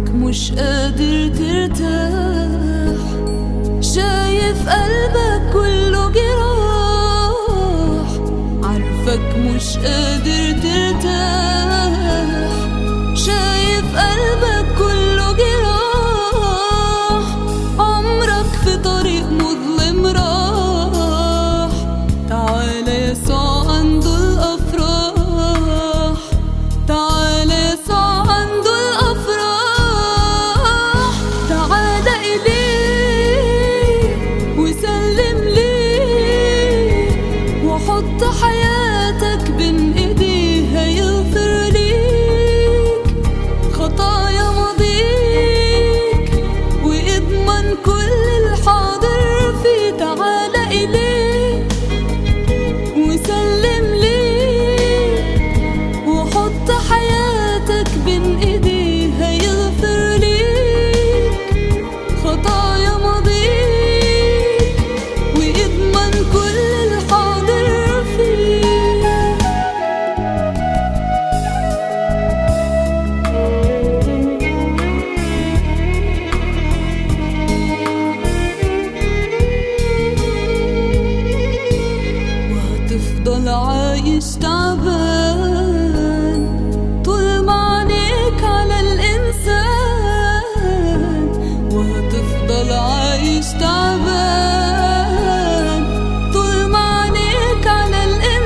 مش قادر ترتاح شايف قلبك كله جراح عارفك مش قادر ترتاح شايف قلبك كله جراح عمرك في طريق مظلم راح تعالى يسوع عنده الأفراح تعالى يسوع عنده الأفراح تعالى إليه وسلم ليه وحط حياتك بين إيديه هيغفر ليك خطايا ماضيك ويضمن كل الحاضر فيه تعالى إليه وسلم ليه وحط حياتك بين ايديه هيغفر ليك خطايا ماضيك ويضمن كل الحاضر فيك وهتفضل عايش تعبان طول ما عينيك على الإنسان وهتفضل عايش تعبان طول ما عينيك على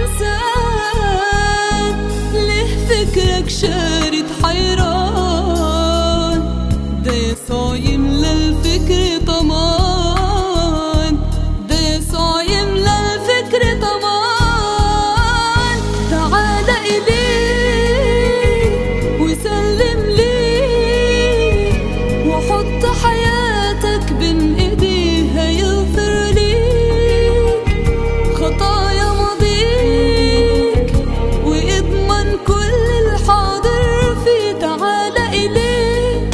الإنسان ليه فكرك شارد حيران ده يسوع يملى الفكر طمان ده يسوع يملى الفكر طمان تعالى إليه وسلم ليه وحط حياتك بين إيديه هيغفر ليك خطايا ماضيك ويضمن كل الحاضر فيه تعالى إليه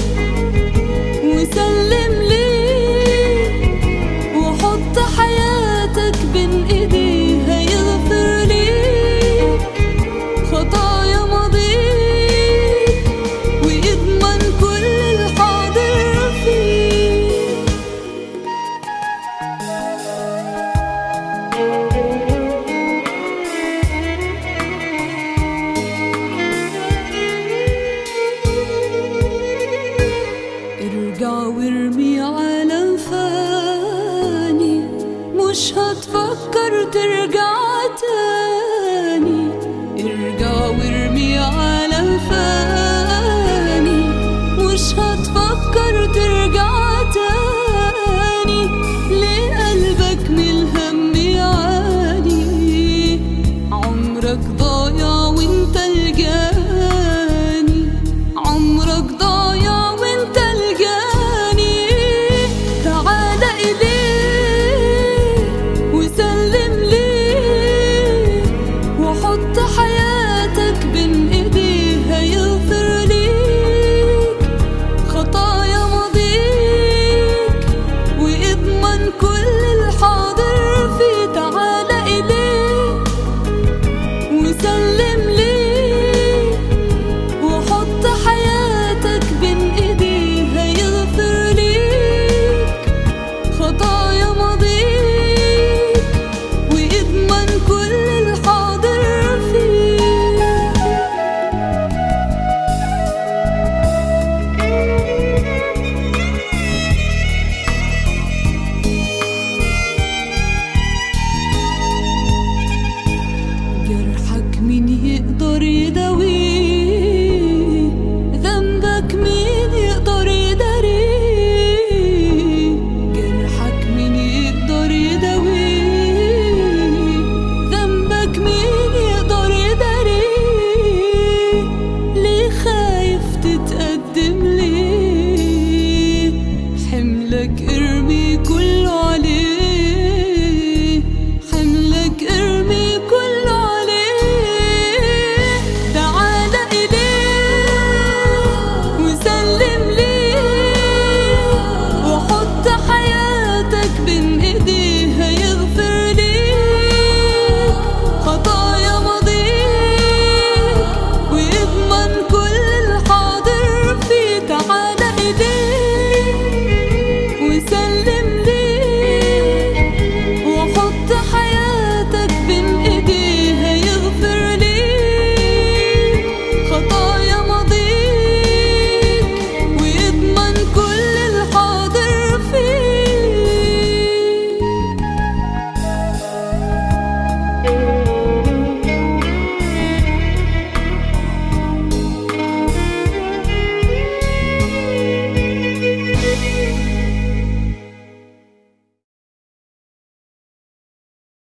وسلم ليه وحط حياتك بين ايديه هيغفر ليك خطايا ماضيك ويضمن كل الحاضر فيك ارجع وارمي عالم فاني مش هتفكر ترجع تاني ارجع وارمي عالم فاني مش هتفكر ترجع تاني ليه قلبك من الهم يعاني عمرك ضايع وانت الجاني عمرك ضايع وانت الجاني تعالى إليه وسلم ليه وحط حياتك بين ايديه هيغفر ليك خطايا ماضيك ويضمن كل